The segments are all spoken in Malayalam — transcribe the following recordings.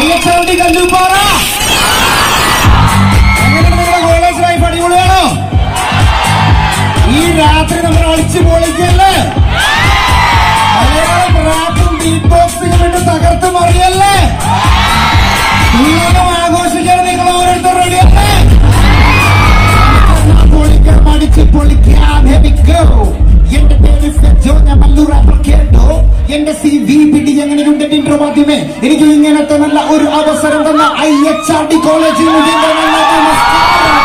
അയ്യച്ചാണ്ടി കല്ലുപ്പാറ എങ്ങനെയുണ്ട് നിങ്ങളുടെ കോളേജ് ലൈഫ് അടിപൊളിയാണോ ഈ രാത്രി നമ്മൾ അടിച്ചു പൊളിക്കല്ലേ മലയാളം റാപ്പും ബീറ്റ് ബോക്സിംഗും ഇട്ട് തകർത്ത് മറിയല്ലേ ഉള്ളകം ആഘോഷിക്കാൻ നിങ്ങൾ ഓരോരുത്തർ റെഡിയല്ലേ പൊളിക്കാൻ മടിച്ച് പൊളിക്കാം ഹെവി ഗോ എന്റെ പേര് ഫെജോ ഞാൻ മല്ലൂർ റാപ്പർ കേട്ടോ എന്റെ സി വി പിടി എങ്ങനെയുണ്ട് ഇൻട്രോ മാധ്യമേ എനിക്ക് ഇങ്ങനത്തെ നല്ല ഒരു അവസരം തന്ന ഐ എച്ച് ആർ ഡി കോളേജിൽ നിന്ന് നല്ല നമസ്കാരം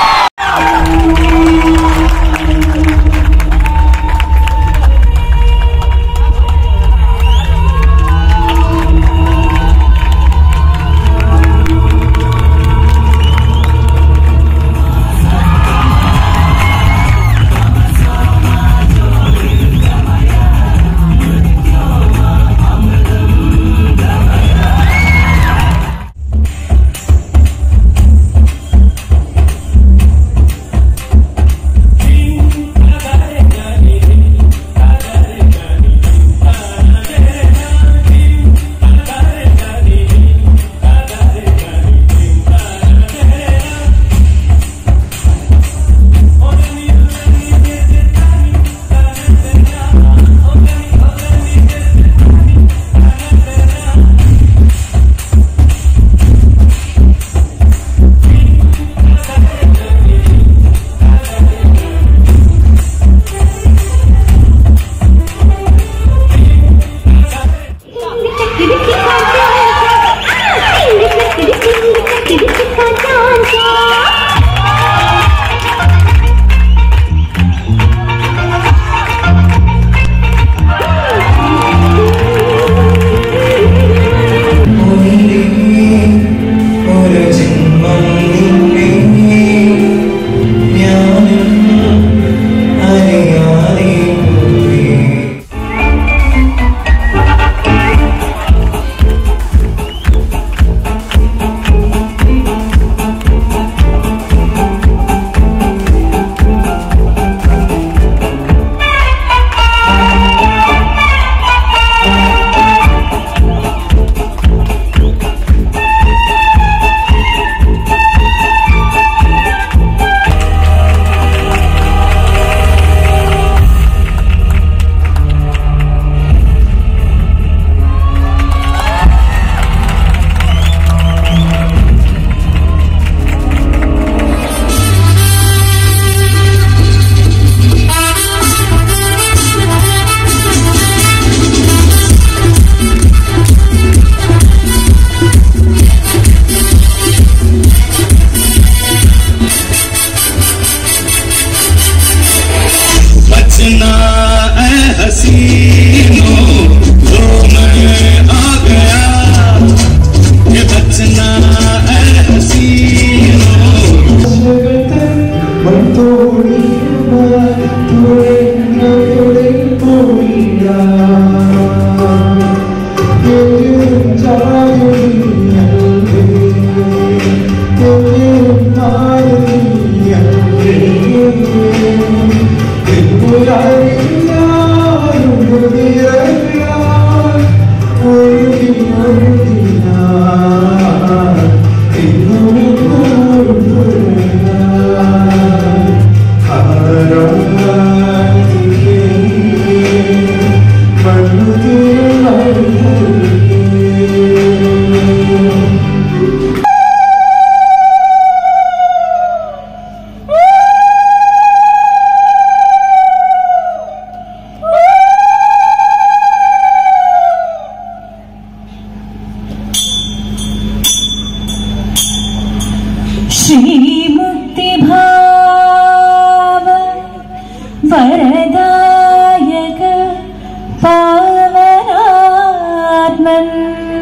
ഒരു ജന്മം നിന്നെ ഞാനും അറിയാതെ പോയി बचना है हसीनों जो मैं आ गया ये बचना है हसीनों श्रीमुक्तिभाव वरदायक पावनात्मन्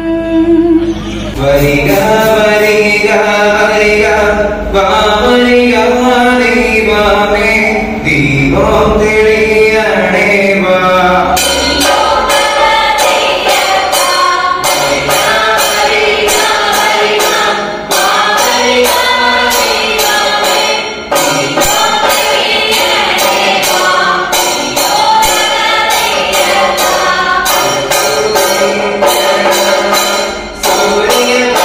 വരിക വരിക വരിക വാമരിക ദൈവമേ ദീപം തെളിയണേ വാ സൂര്യ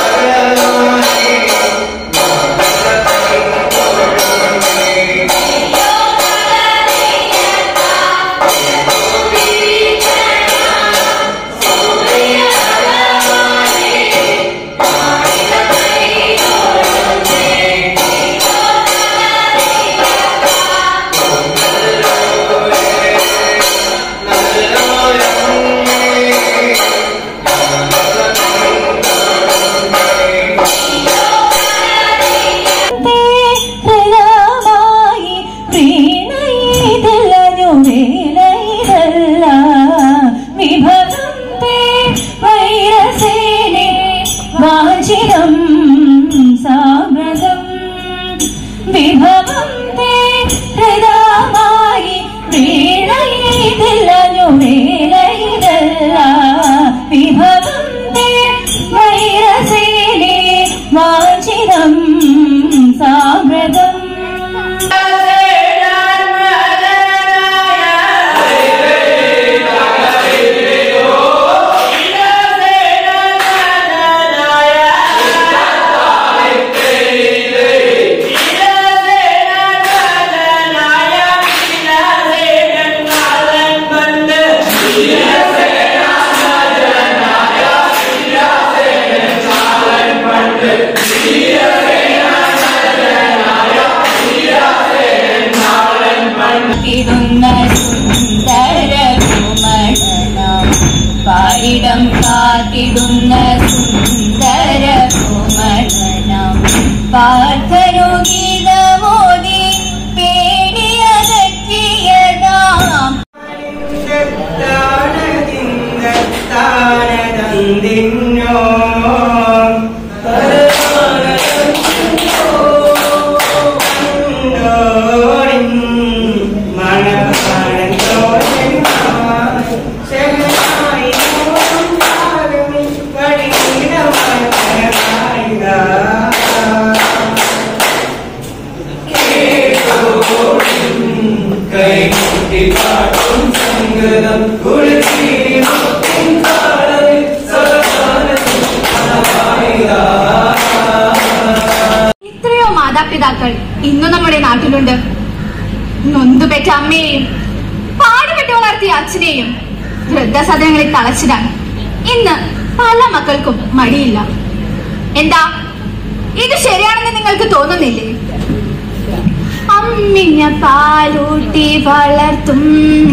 മാതാപിതാക്കൾ ഇന്നും നമ്മുടെ നാട്ടിലുണ്ട് നൊന്തുപെറ്റ അമ്മയെയും പാടുപെട്ട് വളർത്തിയ അച്ഛനെയും വൃദ്ധസദനങ്ങളിൽ തളച്ചിടാൻ ഇന്ന് പല മക്കൾക്കും മടിയില്ല എന്താ ഇത് ശരിയാണെന്ന് നിങ്ങൾക്ക് തോന്നുന്നില്ലേ അമ്മിഞ്ഞ പാലൂട്ടി വളർത്തും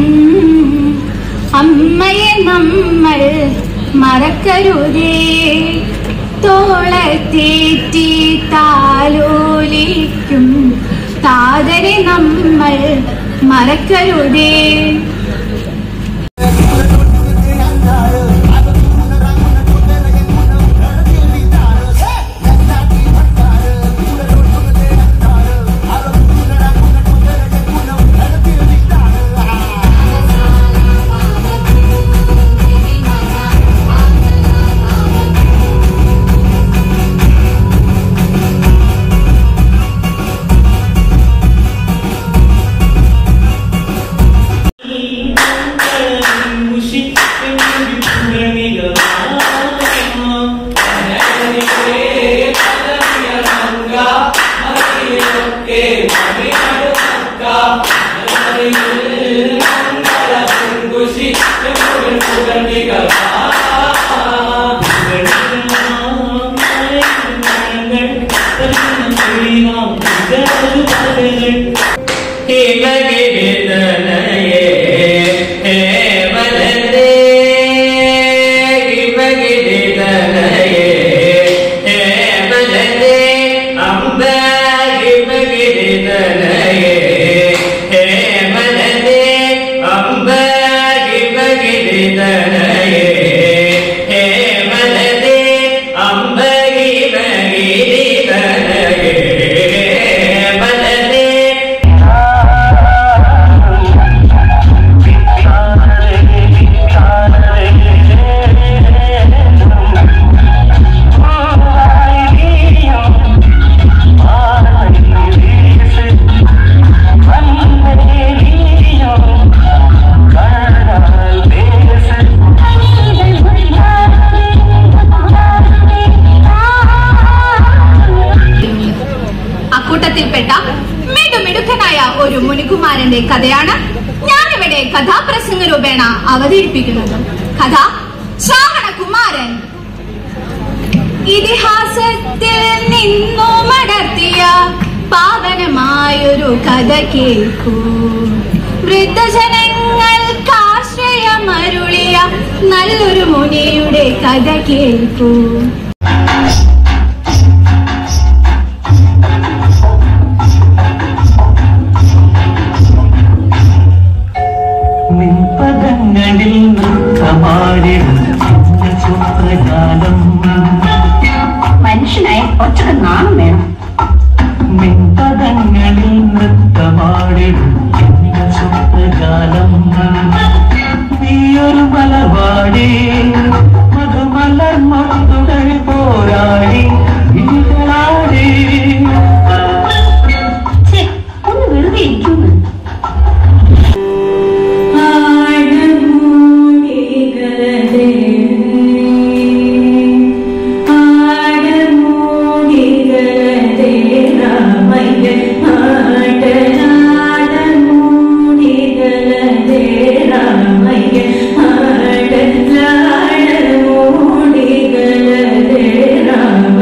അമ്മയെ നമ്മൾ മറക്കരുതേ തോളത്തേറ്റി താലോലിക്കും താതരെ നമ്മൾ മറക്കരുതേ അക്കൂട്ടത്തിൽപ്പെട്ട മിടുമിടുക്കനായ ഒരു മുനികുമാരന്റെ കഥയാണ് ഞാനിവിടെ കഥാപ്രസംഗ രൂപേണ അവതരിപ്പിക്കുന്നത് കഥ ശ്രാവണകുമാരൻ ഇതിഹാസത്തിൽ നിന്നു മടർത്തിയ പാവനമായൊരു കഥ കേൾക്കൂ വൃദ്ധജനങ്ങൾക്ക് ആശ്രയമരുളിയ നല്ലൊരു മുനിയുടെ കഥ കേൾക്കൂ നിൻപദങ്ങളിൽ നൃത്തമാടിടും സുപ്രകാലം മനുഷ്യനായ കുറച്ചൊക്കെ നാണം വേണം നിൻപദങ്ങളിൽ നൃത്തമാടിടും എന്റെ സുപ്രകാലം നീയൊരു മലവാടി മധുമലർ മൊട്ടുകൾ പോരാടി ഇനികളാടി ഛെ, ഒന്ന് വെറുതെ ഇരിക്കുന്നു രാമയ്യ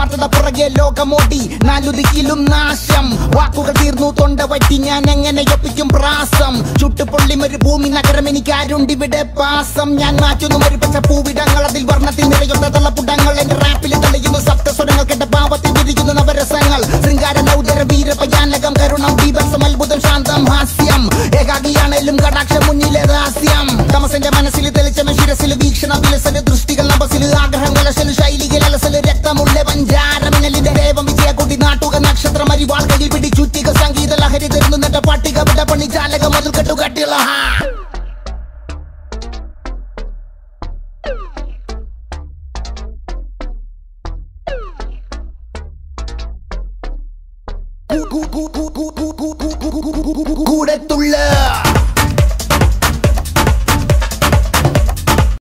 സ്വാർത്ഥത പുറകെ ലോകമോടി നാലു ദിക്കിലും നാശം വാക്കുകൾ തീർന്നു തൊണ്ട വറ്റി ഞാൻ എങ്ങനെ ഒപ്പിക്കും പ്രാസം ചുട്ടുപൊള്ളി ഒരു ഭൂമി നഗരം എനിക്ക് ആരുണ്ടിവിടെ പാസം ഞാൻ മാറ്റുന്നു ഒരു പച്ച പൂവിടങ്ങൾ അതിൽ വർണ്ണത്തിൽ നിറയുന്ന തള്ളപ്പുടങ്ങൾ എന്റെ റാപ്പിൽ തെളിയുന്നു സപ്തസ്വരങ്ങൾ കെട്ട പാവത്തിൽ വിരിയുന്ന നവരസങ്ങൾ ശൃംഗാര നൗദര വീരപയാനകം കരുണം ബീഭത്സം അത്ഭുതം ശാന്തം ഹാസ്യം ഏകാഗിയാണേലും കടാക്ഷം മുന്നിലെ രഹസ്യം തമസന്റെ മനസ്സിൽ തെളിച്ചമ ശിരസിൽ വീക്ഷണ വിലസല് ദൃഷ്ടികൾ നബസിൽ ആഗ്രഹങ്ങൾ അലസല് ശൈലികൾ അലസല് രക്തമുള്ള പഞ്ചാരമിനലിന്റെ ദേവം വിജയകുട്ടി നാട്ടുക നക്ഷത്രം അരിവാൾ കയ്യിൽ പിടിച്ചുറ്റിക സംഗീത ലഹരി തരുന്നു നെട്ട പട്ടിക വിട പണി ജാലക മതിൽ കെട്ടുകട്ടിള കൂടെ തുള്ള